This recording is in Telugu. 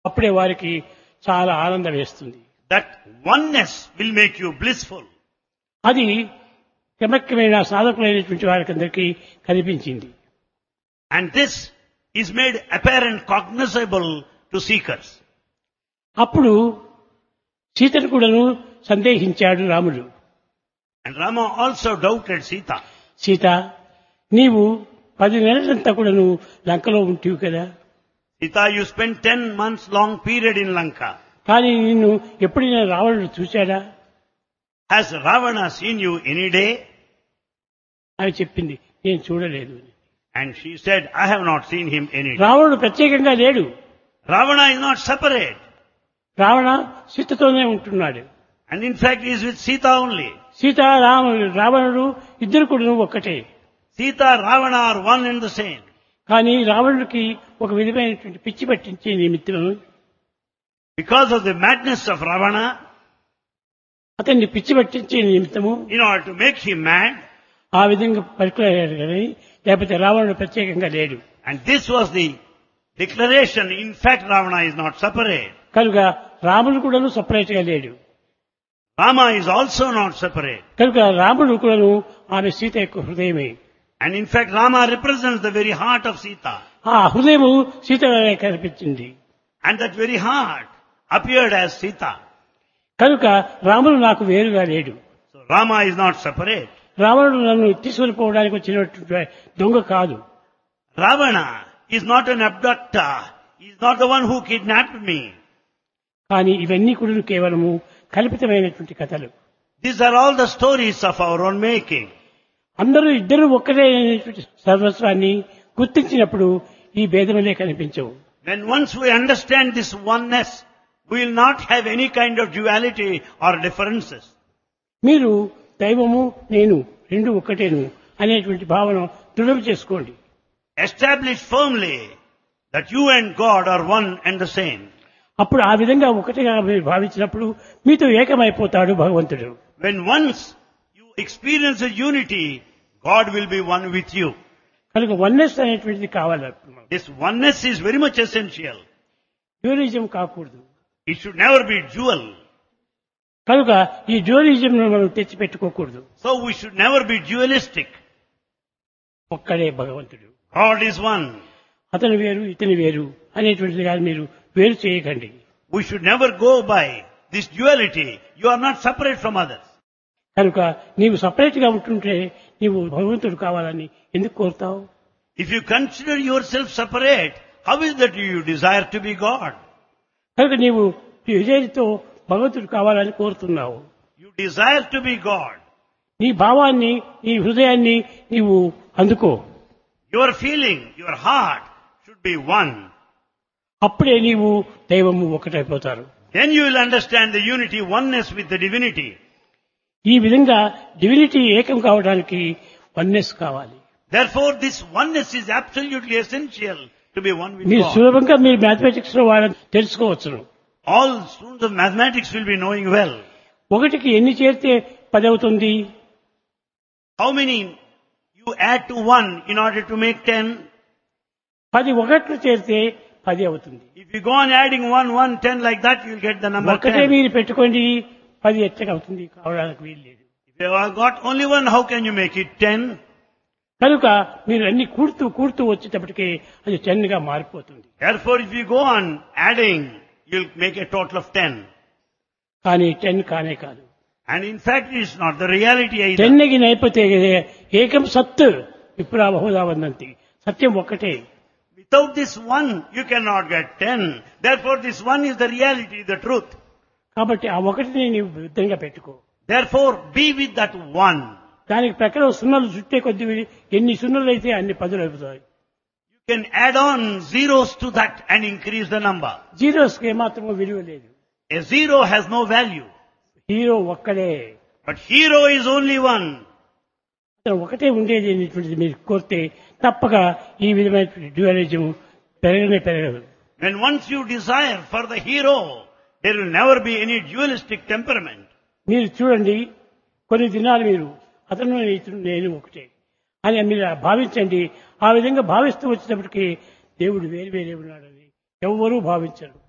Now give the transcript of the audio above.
అప్పుడే వారికి చాలా ఆనందం వేస్తుంది That oneness will make you blissful. అది క్రమక్రమేణా సాధకులైనటువంటి వారికి అందరికీ కనిపించింది And this is made apparent, cognizable to seekers. అప్పుడు సీతను కూడాను సందేహించాడు రాముడు And Rama also doubted Sita. Sita నీవు పది నెలలంతా కూడాను లంకలో ఉంటివి కదా Sita, you spent ten months long period in Lanka. కానీ నిన్ను ఎప్పుడైనా రావణుడు చూశాడా Has Ravana seen you any day? అని చెప్పింది నేను చూడలేదు అని. And she said, I have not seen him any day. రావణుడు ప్రత్యేకంగా లేడు Ravana is not separate. Ravana సీతతోనే ఉంటున్నాడు And in fact, he is with Sita only. Sita రాముడు రావణుడు ఇద్దరు కూడా ఒక్కటే Sita, Ravana are one and the same. కానీ రావణుడికి ఒక విధమైనటువంటి పిచ్చి పట్టించే నిమిత్తం Because of the madness of Ravana, అతన్ని పిచ్చి పట్టించే నిమిత్తము in order to make him mad, ఆ విధంగా పలుకులయ్యాడు కానీ లేకపోతే రావణుడు ప్రత్యేకంగా లేడు and this was the declaration, in fact, Ravana is not separate. కనుక రాముడు కూడాను సపరేట్ గా లేడు Rama is also not separate. కనుక రాముడు కూడాను ఆమె సీత యొక్క హృదయమే And in fact, Rama represents the very heart of Sita. ఆ హృదయము సీతగానే కనిపించింది And that very heart appeared as Sita. కనుక రాముడు నాకు వేరుగా లేడు So Rama is not separate. రావణుడు నన్ను తీసుకొని పోవడానికి వచ్చినటువంటి దొంగ కాదు Ravana is not an abductor. He is not the one who kidnapped me. కానీ ఇవన్నీ కూడా కేవలము కల్పితమైనటువంటి కథలు These are all the stories of our own making. అందరూ ఇద్దరు ఒక్కటే అనేటువంటి సర్వస్వాన్ని గుర్తించినప్పుడు ఈ భేదములే కనిపించవు When once we understand this oneness, we will not have any kind of duality or differences. మీరు దైవము నేను రెండు ఒక్కటేను అనేటువంటి భావన దృఢం చేసుకోండి Establish firmly that you and God are one and the same. అప్పుడు ఆ విధంగా ఒకటిగా మీరు భావించినప్పుడు మీతో ఏకమైపోతాడు భగవంతుడు When once you experience a unity, God will be one with you. కనుక వన్నెస్ అనేటువంటిది కావాలి This oneness is very much essential. డ్యూరిజం కాకూడదు It should never be dual. కనుక ఈ డ్యూరిజం మనం తెచ్చిపెట్టుకోకూడదు So we should never be dualistic. ఒక్కడే భగవంతుడు God is one. అతను వేరు ఇతని వేరు అనేటువంటిది కానీ మీరు వేరు చేయకండి We should never go by this duality. You are not separate from others. కనుక నీవు సపరేట్ గా ఉంటుంటే నీవు భగవంతుడు కావాలని ఎందుకు కోరుతావు If you consider yourself separate, how is that you desire to be God? కనుక నీవు విజయతో భగవంతుడు కావాలని కోరుతున్నావు You desire to be God. నీ భావాన్ని నీ హృదయాన్ని నీవు అందుకో Your feeling, your heart should be one. అప్పుడే నీవు దైవము ఒకటైపోతారు Then you will understand the unity, oneness with the divinity. ఈ విధంగా డివినిటీ ఏకం కావడానికి వన్నెస్ కావాలి Therefore, this oneness is absolutely essential to be one with మీరు God. సులభంగా మీరు మ్యాథమెటిక్స్ లో వాళ్ళని తెలుసుకోవచ్చును All students of mathematics will be knowing well. ఒకటికి ఎన్ని చేరితే పది అవుతుంది How many you add to one in order to make ten? పది ఒకట్లు చేరితే పది అవుతుంది If you go on adding one, one, ten like that, you'll get the number ఒకటే ten. మీరు పెట్టుకోండి పది ఎచ్చగా అవుతుంది కావడానికి వీలు లేదు If you have got only one, how can you make it ten? కనుక మీరు అన్ని కూడుతూ కూడుతూ వచ్చేటప్పటికి అది టెన్ గా మారిపోతుంది Therefore, if you go on adding, you'll make a total of ten. కానీ టెన్ కానే కాదు And in fact, it's not the reality either. Ten కి నైపోతే ఏకం సత్ విప్రా బహుదా వందంతి సత్యం ఒక్కటే Without this one, you cannot get ten. Therefore, this one is the reality, the truth. కాబట్టి ఆ ఒకటిని నీవు యుద్ధంగా పెట్టుకో Therefore, be with that one. దానికి ప్రకారం సున్నలు చుట్టే కొద్ది ఎన్ని సున్నలు అయితే అన్ని పదులు అయిపోతాయి You can add on zeros to that and increase the number. Zeros కి ఏమాత్రమో విలువ లేదు A zero has no value. Hero ఒక్కడే But hero is only one. అతను ఒకటే ఉండేది అనేటువంటిది మీరు కోరితే తప్పక ఈ విధమైనటువంటి డ్యూయలిజం పెరగనే పెరగదు When once you desire for the hero, there will never be any dualistic temperament. మీరు చూడండి కొన్ని దినాలు మీరు అతను ఇతను నేను ఒకటే అని మీరు భావించండి ఆ విధంగా భావిస్తూ వచ్చేటప్పటికి దేవుడు వేరు వేరే ఉన్నాడని ఎవ్వరూ భావించరు